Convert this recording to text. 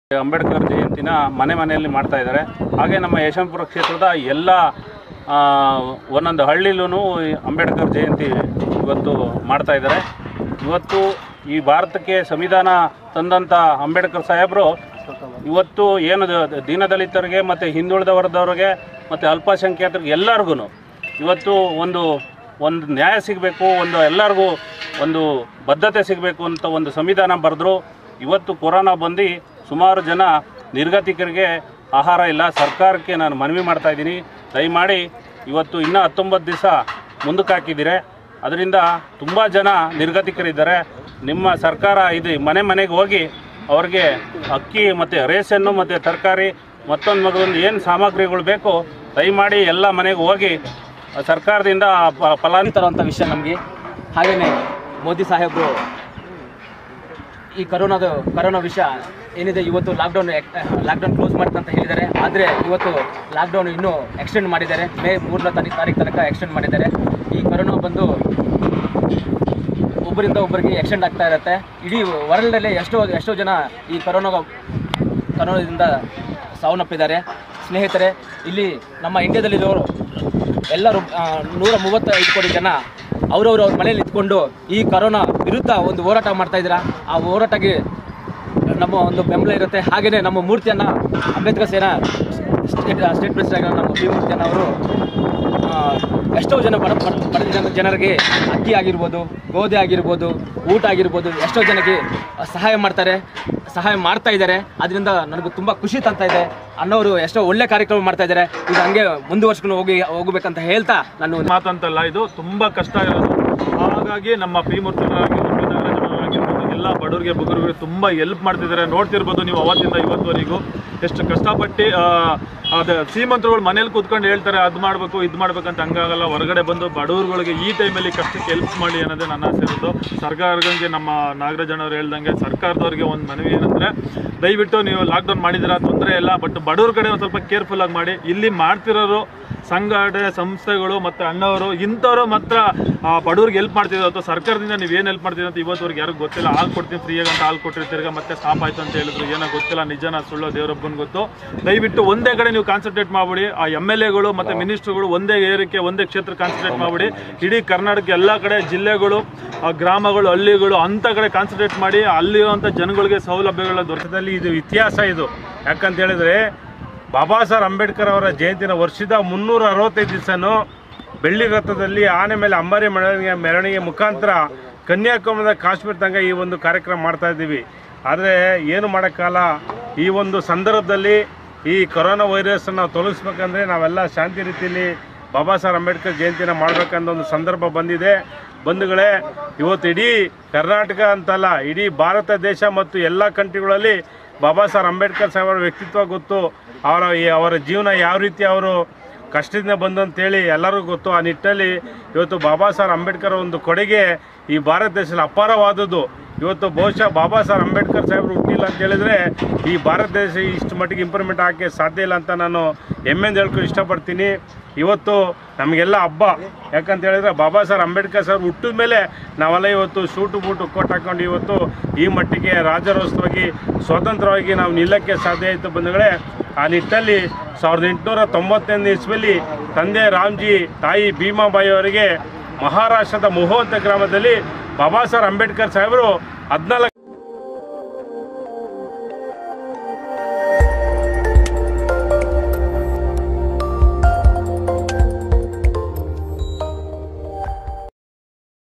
ಅಂಬೇಡ್ಕರ್ ಜಯಂತಿನ ಮನೆ ಮನೆಯಲ್ಲಿ ಮಾಡ್ತಾ ಇದ್ದಾರೆ ಹಾಗೆ ನಮ್ಮ ಯಶವಂತಪುರ ಕ್ಷೇತ್ರದ ಎಲ್ಲ ಆ, ಒಂದೊಂದು ಹಳ್ಳಿಲೂ ಅಂಬೇಡ್ಕರ್ ಜಯಂತಿ ಇವತ್ತು ಮಾಡ್ತಾ ಇದ್ದಾರೆ ಇವತ್ತು ಈ ಭಾರತಕ್ಕೆ ಸಂವಿಧಾನ ತಂದಂಥ ಅಂಬೇಡ್ಕರ್ ಸಾಹೇಬರು ಇವತ್ತು ಏನು ದ- ದೀನದಲಿತರಿಗೆ ಮತ್ತು ಹಿಂದುಳಿದ ವರ್ಗದವ್ರಿಗೆ ಮತ್ತು ಅಲ್ಪಸಂಖ್ಯಾತರಿಗೆ ಎಲ್ಲರಿಗೂ ಇವತ್ತು ಒಂದು ಒಂದು ನ್ಯಾಯ ಸಿಗಬೇಕು ಒಂದು ಎಲ್ಲರಿಗೂ ಒಂದು ಬದ್ಧತೆ ಸಿಗಬೇಕು ಅಂತ ಒಂದು ಸಂವಿಧಾನ ಬರೆದ್ರು ಇವತ್ತು ಕೊರೋನಾ ಬಂದು ಸುಮಾರು ಜನ ನಿರ್ಗತಿಕರಿಗೆ ಆಹಾರ ಇಲ್ಲ ಸರ್ಕಾರಕ್ಕೆ ನಾನು ಮನವಿ ಮಾಡ್ತಾ ಇದ್ದೀನಿ ದಯಮಾಡಿ ಇವತ್ತು ಇನ್ನೂ ಹತ್ತೊಂಬತ್ತು ದಿವಸ ಮುಂದಕ್ಕೆ ಹಾಕಿದ್ದೀರಿ ಅದರಿಂದ ತುಂಬ ಜನ ನಿರ್ಗತಿಕರಿದ್ದಾರೆ ನಿಮ್ಮ ಸರ್ಕಾರ ಇದು ಮನೆ ಮನೆಗೆ ಹೋಗಿ ಅವ್ರಿಗೆ ಅಕ್ಕಿ ಮತ್ತು ರೇಷನ್ನು ಮತ್ತು ತರಕಾರಿ ಮತ್ತೊಂದು ಮಗದೊಂದು ಏನು ಸಾಮಗ್ರಿಗಳು ಬೇಕು ದಯಮಾಡಿ ಎಲ್ಲ ಮನೆಗೆ ಹೋಗಿ ಸರ್ಕಾರದಿಂದ ಪ- ಫಲಾನ್ ತರುವಂಥ ವಿಷಯ ನಮಗೆ ಹಾಗೆಯೇ ಮೋದಿ ಸಾಹೇಬರು ಈ ಕರೋನಾದ ಕರೋನಾ ವಿಷಯ ಏನಿದೆ ಇವತ್ತು ಲಾಕ್ಡೌನ್ ಲಾಕ್ಡೌನ್ ಕ್ಲೋಸ್ ಮಾಡ್ತಾ ಅಂತ ಹೇಳಿದ್ದಾರೆ ಆದರೆ ಇವತ್ತು ಲಾಕ್ಡೌನ್ ಇನ್ನೂ ಎಕ್ಸ್ಟೆಂಡ್ ಮಾಡಿದ್ದಾರೆ ಮೇ ಮೂರನೇ ತಾರೀಕು ತಾರೀಕು ತನಕ ಎಕ್ಸ್ಟೆಂಡ್ ಮಾಡಿದ್ದಾರೆ ಈ ಕರೋನಾ ಬಂದು ಒಬ್ಬರಿಂದ ಒಬ್ಬರಿಗೆ ಎಕ್ಸ್ಟೆಂಡ್ ಆಗ್ತಾ ಇರುತ್ತೆ ಇಡೀ ವರ್ಲ್ಡಲ್ಲೇ ಎಷ್ಟೋ ಎಷ್ಟೋ ಜನ ಈ ಕರೋನಾ ಕರೋನಾದಿಂದ ಸಾವನ್ನಪ್ಪಿದ್ದಾರೆ ಸ್ನೇಹಿತರೆ ಇಲ್ಲಿ ನಮ್ಮ ಇಂಡಿಯಾದಲ್ಲಿರೋರು ಎಲ್ಲರೂ ಆ, ನೂರ ಮೂವತ್ತೈದು ಕೋಟಿ ಜನ ಅವರವರು ಅವ್ರ ಮನೆಯಲ್ಲಿ ಇದ್ಕೊಂಡು ಈ ಕರೋನಾ ವಿರುದ್ಧ ಒಂದು ಹೋರಾಟ ಮಾಡ್ತಾ ಇದ್ದೀರಾ ಆ ಹೋರಾಟಕ್ಕೆ ನಮ್ಮ ಒಂದು ಬೆಂಬಲ ಇರುತ್ತೆ ಹಾಗೆಯೇ ನಮ್ಮ ಮೂರ್ತಿಯನ್ನು ಅಂಬೇಡ್ಕರ್ ಸೇನಾ ಸ್ಟೇಟ್ ಸ್ಟೇಟ್ ಪ್ರೆಸಿಡೆಂಟ್ ಆಗಿರೋ ನಮ್ಮ ಬಿ ಮೂರ್ತಿಯನ್ನು ಅವರು ಆ, ಎಷ್ಟೋ ಜನ ಬಡ ಬಡ ಬಡ ಜನ ಜನರಿಗೆ ಅಕ್ಕಿ ಆಗಿರ್ಬೋದು ಗೋಧಿ ಆಗಿರ್ಬೋದು ಊಟ ಆಗಿರ್ಬೋದು ಎಷ್ಟೋ ಜನಕ್ಕೆ ಸಹಾಯ ಮಾಡ್ತಾರೆ ಸಹಾಯ ಮಾಡ್ತಾ ಇದ್ದಾರೆ ಅದರಿಂದ ನನಗೆ ತುಂಬ ಖುಷಿ ತಂತ ಇದೆ ಅನ್ನೋರು ಎಷ್ಟೋ ಒಳ್ಳೆ ಕಾರ್ಯಕ್ರಮ ಮಾಡ್ತಾ ಇದ್ದಾರೆ ಇದು ಹಂಗೆ ಮುಂದುವರ್ಸ್ಕೊಂಡು ಹೋಗಿ ಹೋಗ್ಬೇಕಂತ ಹೇಳ್ತಾ ನಾನು ಮಾತಂತಲ್ಲ ಇದು ತುಂಬಾ ಕಷ್ಟ ಇರೋದು ಹಾಗಾಗಿ ನಮ್ಮ ಪಿ ಮೂರ್ತಿಗಳಾಗಿರ್ಬೋದು ನಾಗರಾಜನವರಾಗಿರ್ಬೋದು ಎಲ್ಲ ಬಡವರಿಗೆ ಬುಗುರಿಗೆ ತುಂಬಾ ಹೆಲ್ಪ್ ಮಾಡ್ತಿದ್ದಾರೆ ನೋಡ್ತಿರ್ಬೋದು ನೀವು ಅವತ್ತಿಂದ ಇವತ್ತುವರೆಗೂ ಎಷ್ಟು ಕಷ್ಟಪಟ್ಟು ಆ, ಅದ ಶ್ರೀಮಂತರುಗಳು ಮನೇಲಿ ಕೂತ್ಕೊಂಡು ಹೇಳ್ತಾರೆ ಅದು ಮಾಡಬೇಕು ಇದು ಮಾಡ್ಬೇಕಂತ ಹಂಗಾಗಲ್ಲ ಹೊರಗಡೆ ಬಂದು ಬಡವರುಗಳಿಗೆ ಈ ಟೈಮಲ್ಲಿ ಕಷ್ಟಕ್ಕೆ ಹೆಲ್ಪ್ ಮಾಡಿ ಅನ್ನೋದೇ ನನ್ನ ಆಸೆ ಇರೋದು ಸರ್ಕಾರಗಳಿಗೆ ನಮ್ಮ ನಾಗರಾಜನವ್ರು ಹೇಳ್ದಂಗೆ ಸರ್ಕಾರದವ್ರಿಗೆ ಒಂದು ಮನವಿ ಏನಂದ್ರೆ ದಯವಿಟ್ಟು ನೀವು ಲಾಕ್ಡೌನ್ ಮಾಡಿದಿರ ತೊಂದರೆ ಇಲ್ಲ ಬಟ್ ಬಡವ್ರ ಕಡೆ ಒಂದು ಸ್ವಲ್ಪ ಕೇರ್ಫುಲ್ ಆಗಿ ಮಾಡಿ ಇಲ್ಲಿ ಮಾಡ್ತಿರೋರು ಸಂಘಟನೆ ಸಂಸ್ಥೆಗಳು ಮತ್ತು ಅಣ್ಣವರು ಇಂಥವ್ರು ಮಾತ್ರ ಆ, ಬಡವ್ರಿಗೆ ಹೆಲ್ಪ್ ಮಾಡ್ತಿದ್ರು ಅಥವಾ ಸರ್ಕಾರದಿಂದ ನೀವು ಏನು ಹೆಲ್ಪ್ ಮಾಡ್ತೀರಿ ಅಂತ ಇವತ್ತುವರೆಗೆ ಯಾರಿಗೂ ಗೊತ್ತಿಲ್ಲ ಹಾಲು ಕೊಡ್ತೀನಿ ಫ್ರೀಯಾಗಿ ಅಂತ ಹಾಲು ಕೊಟ್ಟಿರ್ತೀರ ಮತ್ತೆ ಸ್ಟಾಪ್ ಆಯ್ತು ಅಂತ ಹೇಳಿದ್ರು ಏನೋ ಗೊತ್ತಿಲ್ಲ ನಿಜನ ಸುಳ್ಳು ದೇವರೊಬ್ಬನ ಗೊತ್ತು ದಯವಿಟ್ಟು ಒಂದೇ ಕಡೆ ನೀವು ಕಾನ್ಸಂಟ್ರೇಟ್ ಮಾಡ್ಬಿಡಿ ಆ ಎಮ್ ಎಲ್ ಎಗಳು ಮತ್ತು ಮಿನಿಸ್ಟ್ರುಗಳು ಒಂದೇ ಏರಿಕೆ ಒಂದೇ ಕ್ಷೇತ್ರ ಕಾನ್ಸಂಟ್ರೇಟ್ ಮಾಡ್ಬಿಡಿ ಇಡೀ ಕರ್ನಾಟಕ ಎಲ್ಲ ಕಡೆ ಜಿಲ್ಲೆಗಳು ಆ, ಗ್ರಾಮಗಳು ಹಳ್ಳಿಗಳು ಅಂಥ ಕಡೆ ಕಾನ್ಸಂಟ್ರೇಟ್ ಮಾಡಿ ಅಲ್ಲಿರುವಂಥ ಜನಗಳಿಗೆ ಸೌಲಭ್ಯಗಳ ದೊರಕ ಭಾರತದಲ್ಲಿ ಇದು ಇತಿಹಾಸ ಇದು ಯಾಕಂತ ಹೇಳಿದ್ರೆ ಬಾಬಾ ಸಾಹೇಬ್ ಅಂಬೇಡ್ಕರ್ ಅವರ ಜಯಂತಿನ ವರ್ಷದ ಮುನ್ನೂರ ಅರವತ್ತೈದು ದಿವಸನೂ ಬೆಳ್ಳಿ ರಥದಲ್ಲಿ ಆನೆ ಮೇಲೆ ಅಂಬಾರಿ ಮೆರವಣಿಗೆ ಮೆರವಣಿಗೆ ಮುಖಾಂತರ ಕನ್ಯಾಕುಮಾರಿಯಿಂದ ಕಾಶ್ಮೀರ ತನಕ ಈ ಒಂದು ಕಾರ್ಯಕ್ರಮ ಮಾಡ್ತಾ ಇದ್ದೀವಿ ಆದರೆ ಏನು ಮಾಡೋಕ್ಕಲ್ಲ ಈ ಒಂದು ಸಂದರ್ಭದಲ್ಲಿ ಈ ಕೊರೋನಾ ವೈರಸ್ ನಾವು ತೊಲಗಿಸ್ಬೇಕಂದ್ರೆ ನಾವೆಲ್ಲ ಶಾಂತಿ ರೀತಿಯಲ್ಲಿ ಬಾಬಾ ಸಾಹೇಬ್ ಅಂಬೇಡ್ಕರ್ ಜಯಂತಿನ ಮಾಡ್ಬೇಕಂತ ಒಂದು ಸಂದರ್ಭ ಬಂದಿದೆ ಬಂಧುಗಳೇ ಇವತ್ತು ಇಡೀ ಕರ್ನಾಟಕ ಅಂತಲ್ಲ ಇಡೀ ಭಾರತ ದೇಶ ಮತ್ತು ಎಲ್ಲ ಕಂಟ್ರಿಗಳಲ್ಲಿ ಬಾಬಾ ಸಾಹೇಬ್ ಅಂಬೇಡ್ಕರ್ ಸಾಹೇಬರ ವ್ಯಕ್ತಿತ್ವ ಗೊತ್ತು ಅವರ ಈ- ಅವರ ಜೀವನ ಯಾವ ರೀತಿ ಅವರು ಕಷ್ಟದಿಂದ ಬಂದು ಅಂತೇಳಿ ಎಲ್ಲರಿಗೂ ಗೊತ್ತು ಆ ನಿಟ್ಟಿನಲ್ಲಿ ಇವತ್ತು ಬಾಬಾ ಸಾಹೇಬ್ ಅಂಬೇಡ್ಕರ್ ಒಂದು ಕೊಡುಗೆ ಈ ಭಾರತ ದೇಶದಲ್ಲಿ ಅಪಾರವಾದದ್ದು ಇವತ್ತು ಬಹುಶಃ ಬಾಬಾ ಸಾಹೇಬ್ ಅಂಬೇಡ್ಕರ್ ಸಾಹೇಬರು ಹುಟ್ಟಿಲ್ಲ ಅಂತ ಹೇಳಿದ್ರೆ ಈ ಭಾರತ ದೇಶ ಇಷ್ಟು ಮಟ್ಟಿಗೆ ಇಂಪ್ರೂವ್ಮೆಂಟ್ ಹಾಕಿ ಸಾಧ್ಯ ಇಲ್ಲ ಅಂತ ನಾನು ಹೆಮ್ಮೆಂದು ಹೇಳ್ಕೊಂಡು ಇಷ್ಟಪಡ್ತೀನಿ ಇವತ್ತು ನಮಗೆಲ್ಲ ಹಬ್ಬ ಯಾಕಂತ ಹೇಳಿದ್ರೆ ಬಾಬಾ ಸಾಹೇಬ್ ಅಂಬೇಡ್ಕರ್ ಸರ್ ಹುಟ್ಟಿದ ಮೇಲೆ ನಾವೆಲ್ಲ ಇವತ್ತು ಶೂಟು ಬೂಟು ಕೋಟ್ ಹಾಕೊಂಡು ಇವತ್ತು ಈ ಮಟ್ಟಿಗೆ ರಾಜರೋತ್ಸವವಾಗಿ ಸ್ವತಂತ್ರವಾಗಿ ನಾವು ನಿಲ್ಲಕ್ಕೆ ಸಾಧ್ಯ ಆಯಿತು ಬಂಧುಗಳೇ ಆ ನಿಟ್ಟಲ್ಲಿ ಸಾವಿರದ ಎಂಟುನೂರ ತೊಂಬತ್ತೊಂದು ಇಸ್ವಿಯಲ್ಲಿ ತಂದೆ ರಾಮ್ಜಿ ತಾಯಿ ಭೀಮಾಬಾಯಿ ಅವರಿಗೆ ಮಹಾರಾಷ್ಟ್ರದ ಮೊಹೋತ್ ಗ್ರಾಮದಲ್ಲಿ ಬಾಬಾ ಸಾಹೇಬ್ ಅಂಬೇಡ್ಕರ್ ಸಾಹೇಬರು ಹದಿನಾಲ್ಕು